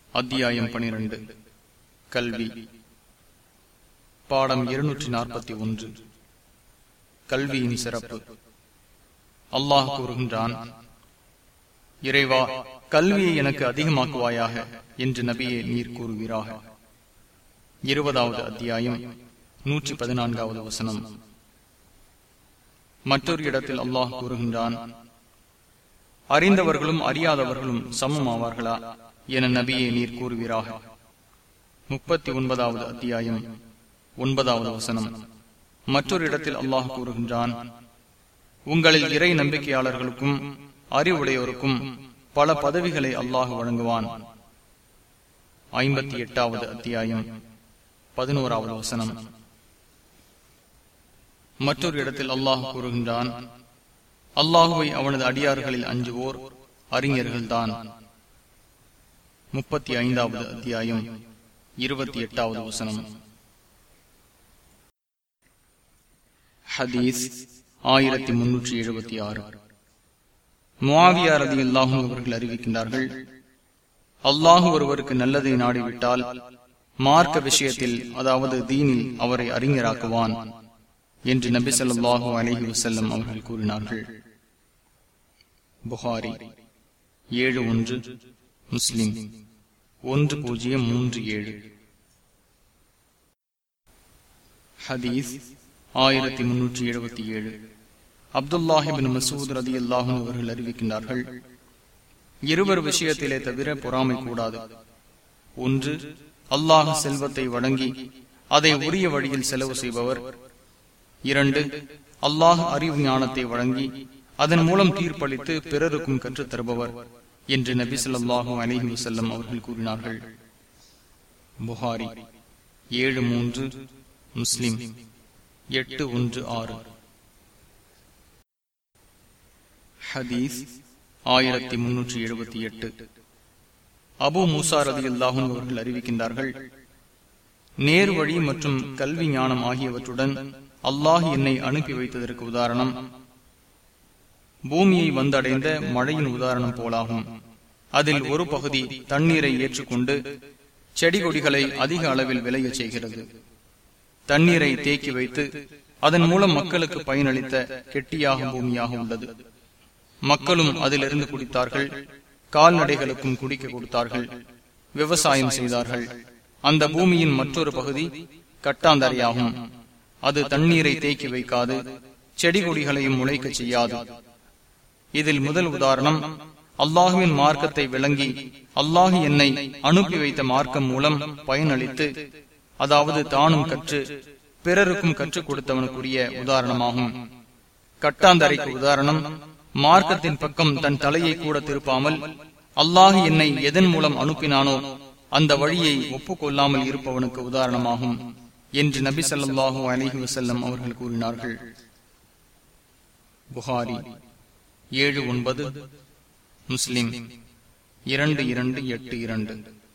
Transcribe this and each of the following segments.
அத்தியாயம் பனிரெண்டு கல்வி பாடம் இருநூற்றி நாற்பத்தி ஒன்று கல்வியின் சிறப்பு அல்லாஹ் கூறுகின்றான் இறைவா கல்வியை எனக்கு அதிகமாக்குவாயாக என்று நபியே நீர் கூறுவீராக இருபதாவது அத்தியாயம் நூற்றி பதினான்காவது வசனம் மற்றொரு இடத்தில் அல்லாஹ் கூறுகின்றான் அறிந்தவர்களும் அறியாதவர்களும் சமமாவார்களா என நபியை நீர் கூறுவீராக முப்பத்தி ஒன்பதாவது அத்தியாயம் ஒன்பதாவது வசனம் மற்றொரு இடத்தில் அல்லாஹ் கூறுகின்றான் உங்களில் இறை நம்பிக்கையாளர்களுக்கும் அறிவுடையோருக்கும் பல பதவிகளை அல்லாஹ் வழங்குவான் ஐம்பத்தி எட்டாவது அத்தியாயம் பதினோராவது வசனம் மற்றொரு இடத்தில் அல்லாஹ் கூறுகின்றான் அல்லாஹுவை அவனது அடியார்களில் அஞ்சுவோர் அறிஞர்கள்தான் முப்பத்தி ஐந்தாவது அத்தியாயம் இருபத்தி எட்டாவது வசனம் ஹதீஸ் ஆயிரத்தி முன்னூற்றி எழுபத்தி ஆறு முவாவியார் அதி அல்லாஹும் அவர்கள் அறிவிக்கின்றார்கள் அல்லாஹு ஒருவருக்கு நல்லதை நாடிவிட்டால் மார்க்க விஷயத்தில் அதாவது தீனில் அவரை அறிஞராக்குவான் என்று நபி சொல்லாஹு அலஹி வசல்லம் அவர்கள் கூறினார்கள் புகாரி ஏழு ஒன்று முஸ்லிம் ஒன்று பூஜ்ஜியம் மூன்று ஏழு ஹதீஸ் ஆயிரத்தி முன்னூற்றி எழுபத்தி ஏழு அப்துல்லாஹிபின் மசூத் ரதி அல்லாஹும் அவர்கள் அறிவிக்கின்றார்கள் இருவர் விஷயத்திலே தவிர பொறாமை கூடாது ஒன்று அல்லாஹ் செல்வத்தை வழங்கி அதை உரிய வழியில் செலவு செய்பவர் இரண்டு அல்லாஹ் அறிவு ஞானத்தை வழங்கி அதன் மூலம் தீர்ப்பளித்து பிறருக்கும் கற்றுத் தருபவர் என்று நபி சொல்லாஹு அலிஹி வசல்லம் அவர்கள் கூறினார்கள் புகாரி ஏழு மூன்று முஸ்லிம் எட்டு ஒன்று ஆறு ஹதீஸ் ஆயிரத்தி முன்னூற்றி எழுபத்தி எட்டு அபு மூசா ரதி அல்லாஹும் அவர்கள் அறிவிக்கின்றார்கள் நேர் வழி மற்றும் கல்வி ஞானம் ஆகியவற்றுடன் அல்லாஹ் என்னை அனுப்பி வைத்ததற்கு உதாரணம் பூமியை வந்தடைந்த மழையின் உதாரணம் போலாகும் அதில் ஒரு பகுதி தண்ணீரை ஏற்றுக்கொண்டு செடி கொடிகளை அதிக அளவில் விளைய செய்கிறது தண்ணீரை தேக்கி வைத்து அதன் மூலம் மக்களுக்கு பயனளித்த கெட்டியாக பூமியாக உள்ளது மக்களும் அதிலிருந்து குடித்தார்கள் கால்நடைகளுக்கும் குடிக்க கொடுத்தார்கள் விவசாயம் செய்தார்கள் அந்த பூமியின் மற்றொரு பகுதி கட்டாந்தரையாகும் அது தண்ணீரை தேக்கி வைக்காது செடி கொடிகளையும் முளைக்க செய்யாது இதில் முதல் உதாரணம் அல்லாஹுவின் மார்க்கத்தை விளங்கி அல்லாஹு என்னை அனுப்பி வைத்த மார்க்கம் மூலம் பயனளித்து அதாவது தானும் கற்று பிறருக்கும் கற்றுக் கொடுத்தவனுக்குரிய உதாரணமாகும் கட்டாந்தரைக்கு உதாரணம் மார்க்கத்தின் பக்கம் தன் தலையை கூட திருப்பாமல் அல்லாஹ் என்னை எதன் மூலம் அனுப்பினானோ அந்த வழியை ஒப்புக்கொள்ளாமல் இருப்பவனுக்கு உதாரணமாகும் என்று நபி சொல்லாஹு அலிஹி வசல்லம் அவர்கள் கூறினார்கள் புகாரி ஏழு ஒன்பது முஸ்லிம் இரண்டு இரண்டு எட்டு இரண்டு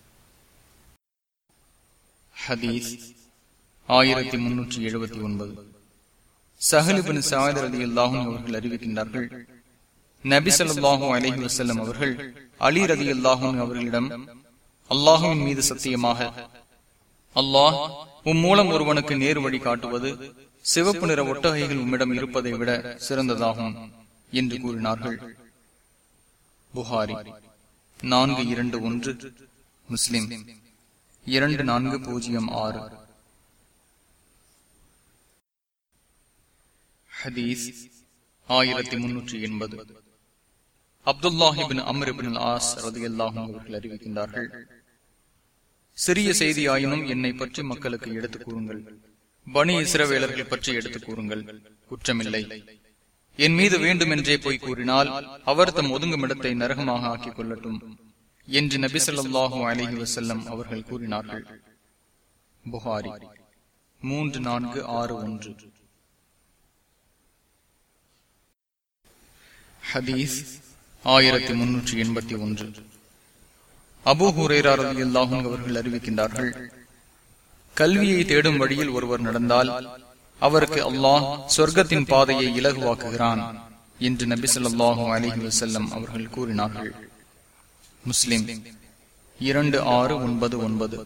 ஹதீஸ் ஆயிரத்தி முன்னூற்றி எழுபத்தி ஒன்பது சஹலிபின் சாயதர் அலி அல்லாஹும் அவர்கள் அறிவிக்கின்றார்கள் நபி சொல்லாஹூ அலஹி வசல்லம் அவர்கள் அலி ரதி அல்லாஹும் அவர்களிடம் அல்லாஹுவின் மீது சத்தியமாக அல்லாஹ் உம் மூலம் ஒருவனுக்கு நேர் வழி காட்டுவது சிவப்பு நிற ஒட்டகைகள் உம்மிடம் இருப்பதை விட சிறந்ததாகும் என்று கூறினார்கள் புகாரி நான்கு இரண்டு ஒன்று முஸ்லிம் இரண்டு நான்கு பூஜ்ஜியம் ஆறு ஹதீஸ் ஆயிரத்தி முன்னூற்றி எண்பது அப்துல்லாஹிபின் அமர்பின் ஆஸ் ரதி அல்லாஹும் அவர்கள் அறிவிக்கின்றார்கள் சிறிய செய்தியாயினும் என்னை பற்றி மக்களுக்கு எடுத்துக் கூறுங்கள் பணி இசிறவேலர்கள் பற்றி எடுத்துக் கூறுங்கள் குற்றமில்லை என் மீது வேண்டுமென்றே போய் கூறினால் அவர் தம் ஒதுங்கும் இடத்தை நரகமாக ஆக்கிக் கொள்ளட்டும் என்று நபி சொல்லாஹு அலஹி வசல்லம் அவர்கள் கூறினார்கள் புகாரி மூன்று நான்கு ஆறு ஒன்று ஹதீஸ் ஆயிரத்தி முன்னூற்றி எண்பத்தி ஒன்று அபு ஹுரேராரதி அல்லாஹும் அவர்கள் அறிவிக்கின்றார்கள் கல்வியை தேடும் வழியில் ஒருவர் நடந்தால் அவருக்கு அல்லாஹ் சொர்க்கத்தின் பாதையை இலகுவாக்குகிறான் என்று நபி சொல்லாஹு அலிஹி வசல்லம் அவர்கள் கூறினார்கள் முஸ்லிம் இரண்டு ஆறு ஒன்பது ஒன்பது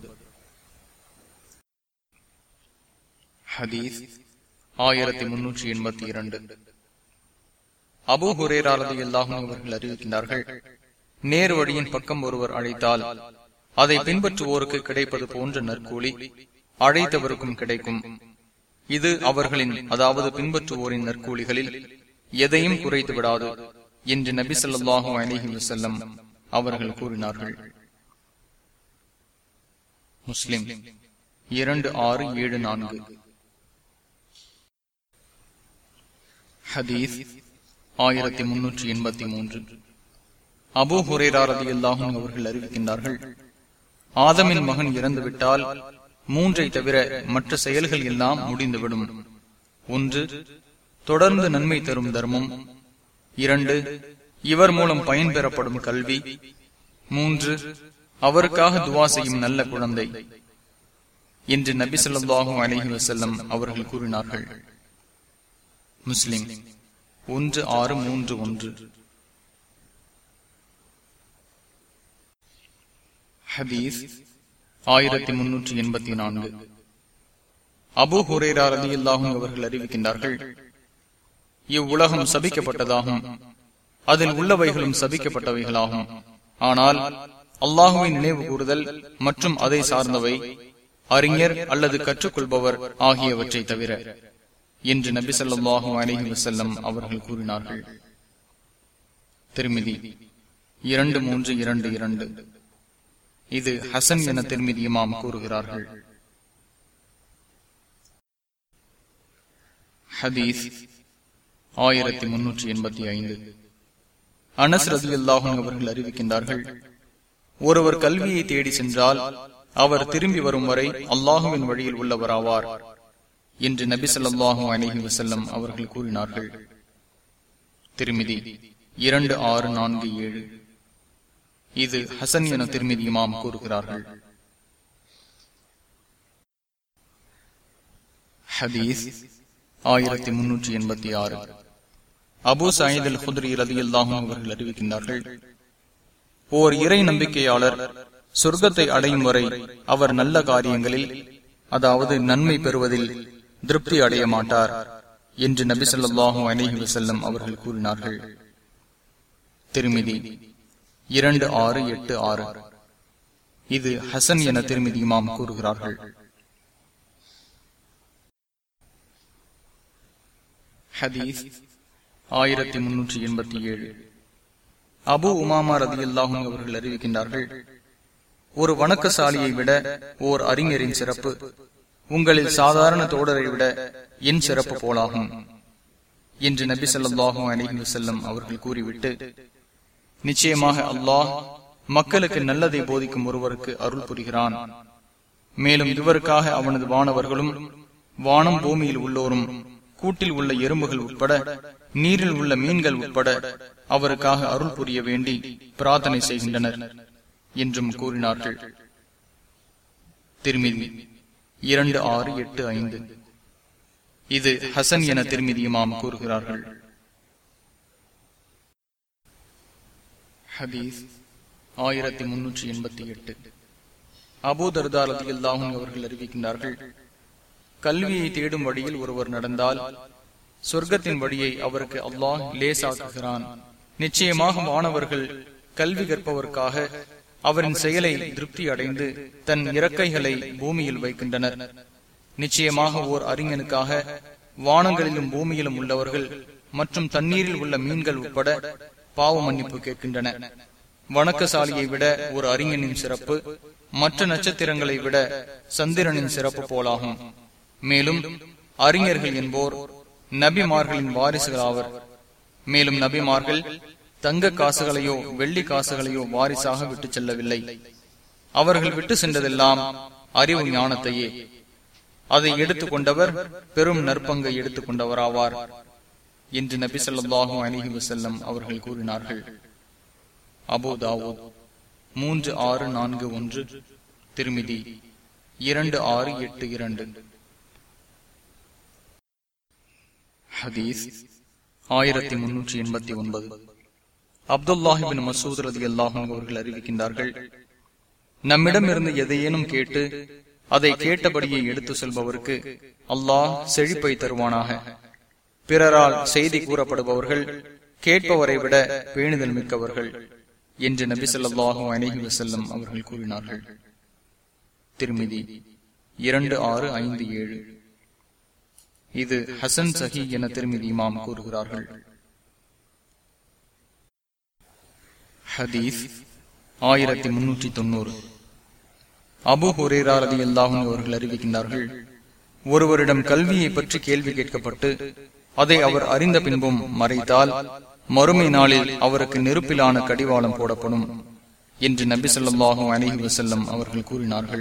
ஹதீஸ் ஆயிரத்தி முன்னூற்றி எண்பத்தி இரண்டு அபு ஹுரேராரதி எல்லாகும் அவர்கள் அறிவிக்கின்றார்கள் நேர் வழியின் பக்கம் ஒருவர் அழைத்தால் அதை பின்பற்றுவோருக்கு கிடைப்பது போன்ற நற்கூலி அழைத்தவருக்கும் கிடைக்கும் இது அவர்களின் அதாவது பின்பற்றுவோரின் நற்கூலிகளில் எதையும் குறைத்து விடாது என்று நபி சொல்லாஹு அலிஹி வசல்லம் அவர்கள் கூறினார்கள் முஸ்லிம் இரண்டு ஆறு ஏழு நான்கு ஹதீஸ் ஆயிரத்தி முன்னூற்றி எண்பத்தி மூன்று அபு ஹுரேராரதி அல்லாஹும் அவர்கள் அறிவிக்கின்றார்கள் ஆதமின் மகன் இறந்துவிட்டால் மூன்றை தவிர மற்ற செயல்கள் எல்லாம் முடிந்துவிடும் ஒன்று தொடர்ந்து நன்மை தரும் தர்மம் இரண்டு இவர் மூலம் பயன் பெறப்படும் கல்வி மூன்று அவருக்காக துவா செய்யும் நல்ல குழந்தை என்று நபி சொல்லாஹும் அலஹி வசல்லம் அவர்கள் கூறினார்கள் முஸ்லிம் ஒன்று ஆறு மூன்று ஒன்று ஹதீஸ் ஆயிரத்தி முன்னூற்றி எண்பத்தி நான்கு அபு ஹுரேரா ரதி அல்லாஹும் அவர்கள் அறிவிக்கின்றார்கள் இவ்வுலகம் சபிக்கப்பட்டதாகும் அதில் உள்ளவைகளும் சபிக்கப்பட்டவைகளாகும் ஆனால் அல்லாஹுவின் நினைவு கூறுதல் மற்றும் அதை சார்ந்தவை அறிஞர் அல்லது கற்றுக்கொள்பவர் ஆகியவற்றை தவிர என்று நபி சொல்லாஹு அலஹி வசல்லம் அவர்கள் கூறினார்கள் திருமிதி இரண்டு மூன்று இரண்டு இரண்டு இது ஹசன் என திருமிதி இமாம் கூறுகிறார்கள் ஹதீஸ் ஆயிரத்தி முன்னூற்றி எண்பத்தி ஐந்து அனஸ் ரதி அல்லாஹும் அவர்கள் அறிவிக்கின்றார்கள் ஒருவர் கல்வியை தேடி சென்றால் அவர் திரும்பி வரும் வரை அல்லாஹுவின் வழியில் உள்ளவராவார் என்று நபி சொல்லாஹு அலஹி வசல்லம் அவர்கள் கூறினார்கள் திருமிதி இரண்டு ஆறு நான்கு ஏழு இது ஹசன் என திருமிதி இமாம் கூறுகிறார்கள் ஹதீஸ் ஆயிரத்தி முன்னூற்றி எண்பத்தி ஆறு அபு சாயித் அல் குதிரி ரதி அல்லாஹும் அவர்கள் அறிவிக்கின்றார்கள் ஓர் இறை நம்பிக்கையாளர் சொர்க்கத்தை அடையும் வரை அவர் நல்ல காரியங்களில் அதாவது நன்மை பெறுவதில் திருப்தி அடைய மாட்டார் என்று நபி சொல்லாஹு அலிஹி வசல்லம் அவர்கள் கூறினார்கள் திருமிதி இரண்டு ஆறு எட்டு ஆறு இது ஹசன் என திருமிதி இமாம் கூறுகிறார்கள் ஹதீஸ் ஆயிரத்தி முன்னூற்றி எண்பத்தி ஏழு அபு உமாமா ரதி அல்லாஹும் அவர்கள் அறிவிக்கின்றார்கள் ஒரு வணக்கசாலியை விட ஓர் அறிஞரின் சிறப்பு உங்களில் சாதாரண தோடரை விட என் சிறப்பு போலாகும் என்று நபி சொல்லாஹும் அலிஹி வசல்லம் அவர்கள் கூறிவிட்டு நிச்சயமாக அல்லாஹ் மக்களுக்கு நல்லதை போதிக்கும் ஒருவருக்கு அருள் புரிகிறான் மேலும் இவருக்காக அவனது வானவர்களும் வானம் பூமியில் உள்ளோரும் கூட்டில் உள்ள எறும்புகள் உட்பட நீரில் உள்ள மீன்கள் உட்பட அவருக்காக அருள் புரிய வேண்டி பிரார்த்தனை செய்கின்றனர் என்றும் கூறினார்கள் திருமிதி இரண்டு ஆறு எட்டு ஐந்து இது ஹசன் என திருமிதி இமாம் கூறுகிறார்கள் ஹதீஸ் ஆயிரத்தி முன்னூற்றி எண்பத்தி எட்டு அபூதர்தாரதியில்லாகும் அவர்கள் அறிவிக்கின்றார்கள் கல்வியை தேடும் வழியில் ஒருவர் நடந்தால் சொர்க்கத்தின் வழியை அவருக்கு அல்லாஹ் லேசாக்குகிறான் நிச்சயமாக மாணவர்கள் கல்வி கற்பவர்க்காக அவரின் செயலை திருப்தி அடைந்து தன் இறக்கைகளை பூமியில் வைக்கின்றனர் நிச்சயமாக ஓர் அறிஞனுக்காக வானங்களிலும் பூமியிலும் உள்ளவர்கள் மற்றும் தண்ணீரில் உள்ள மீன்கள் உட்பட பாவ மன்னிப்பு கேட்கின்றன வணக்கசாலியை விட ஒரு அறிஞனின் சிறப்பு மற்ற நட்சத்திரங்களை விட சந்திரனின் சிறப்பு போலாகும் மேலும் அறிஞர்கள் என்போர் நபிமார்களின் வாரிசுகளாவர் மேலும் நபிமார்கள் தங்க காசுகளையோ வெள்ளி காசுகளையோ வாரிசாக விட்டு செல்லவில்லை அவர்கள் விட்டு சென்றதெல்லாம் அறிவு ஞானத்தையே அதை எடுத்துக் கொண்டவர் பெரும் நற்பங்கை எடுத்துக் கொண்டவராவார் என்று நபி சொல்லாஹு அலிஹி வசல்லம் அவர்கள் கூறினார்கள் அபு தாவூத் மூன்று ஆறு நான்கு ஒன்று திருமிதி இரண்டு ஆறு எட்டு இரண்டு ஹதீஸ் ஆயிரத்தி முன்னூற்றி எண்பத்தி ஒன்பது அப்துல்லாஹிபின் மசூத் ரதி அல்லாஹும் அவர்கள் அறிவிக்கின்றார்கள் நம்மிடமிருந்து எதையேனும் கேட்டு அதை கேட்டபடியே எடுத்து செல்பவருக்கு அல்லாஹ் செழிப்பை தருவானாக பிறரால் செய்தி கூறப்படுபவர்கள் கேட்பவரை விட பேணுதல் மிக்கவர்கள் என்று நபி சொல்லாஹு அணைகி வசல்லம் அவர்கள் கூறினார்கள் திருமிதி இரண்டு ஆறு ஐந்து ஏழு இது ஹசன் சஹி என திருமிதி இமாம் கூறுகிறார்கள் ஹதீஸ் ஆயிரத்தி முன்னூற்றி தொண்ணூறு அபு ஹுரேரா ரதி அல்லாஹும் அவர்கள் அறிவிக்கின்றார்கள் ஒருவரிடம் கல்வியை பற்றி கேள்வி கேட்கப்பட்டு அதை அவர் அறிந்த பின்பும் மறைத்தால் மறுமை நாளில் அவருக்கு நெருப்பிலான கடிவாளம் போடப்படும் என்று நபி சொல்லாஹும் அலஹி வசல்லம் அவர்கள் கூறினார்கள்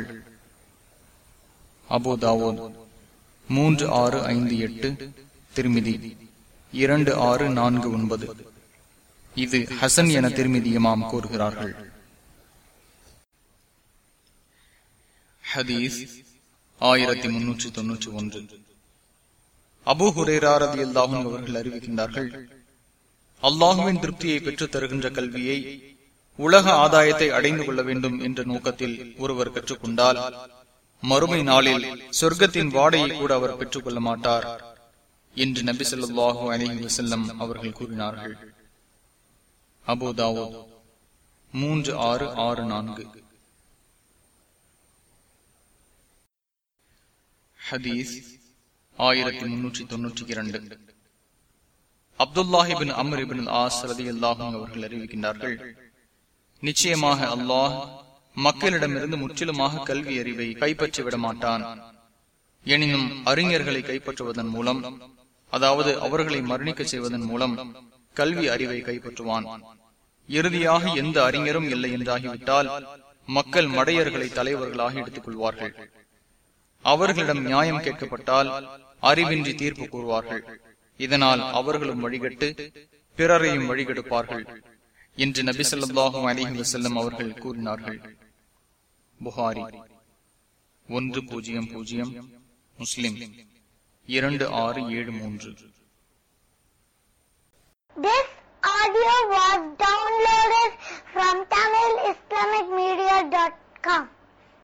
அபு தாவோத் மூன்று ஆறு ஐந்து எட்டு திருமிதி இரண்டு ஆறு நான்கு ஒன்பது இது ஹசன் என திருமிதி இமாம் கூறுகிறார்கள் ஹதீஸ் ஆயிரத்தி முன்னூற்றி தொன்னூற்றி ஒன்று அபு ஹுரேராரதி அல்லாஹும் அவர்கள் அறிவிக்கின்றார்கள் அல்லாஹுவின் திருப்தியை பெற்றுத் தருகின்ற கல்வியை உலக ஆதாயத்தை அடைந்து கொள்ள வேண்டும் என்ற நோக்கத்தில் ஒருவர் கற்றுக்கொண்டால் மறுமை நாளில் சொர்க்கத்தின் வாடையை கூட அவர் பெற்றுக் கொள்ள மாட்டார் என்று நபி சொல்லாஹு அலஹி வசல்லம் அவர்கள் கூறினார்கள் அபுதாவோ மூன்று ஆறு ஆறு நான்கு ஹதீஸ் ஆயிரத்தி முன்னூற்றி தொன்னூற்றி இரண்டு அப்துல்லாஹிபின் அமர் ஆஸ் ரதி அல்லாஹும் அவர்கள் அறிவிக்கின்றார்கள் நிச்சயமாக அல்லாஹ் மக்களிடமிருந்து முற்றிலுமாக கல்வி அறிவை கைப்பற்றி விட மாட்டான் எனினும் அறிஞர்களை கைப்பற்றுவதன் மூலம் அதாவது அவர்களை மரணிக்க செய்வதன் மூலம் கல்வி அறிவை கைப்பற்றுவான் இறுதியாக எந்த அறிஞரும் இல்லை என்றாகிவிட்டால் மக்கள் மடையர்களை தலைவர்களாக எடுத்துக் கொள்வார்கள் அவர்களிடம் நியாயம் கேட்கப்பட்டால் அறிவின்றி தீர்ப்பு கூறுவார்கள் இதனால் அவர்களும் வழிகட்டு பிறரையும் வழிகெடுப்பார்கள் என்று நபி சொல்லாஹு அலிஹி வசல்லம் அவர்கள் கூறினார்கள் புகாரி ஒன்று பூஜ்ஜியம் பூஜ்ஜியம் முஸ்லிம் இரண்டு ஆறு ஏழு மூன்று This audio was downloaded from TamilIslamicMedia.com.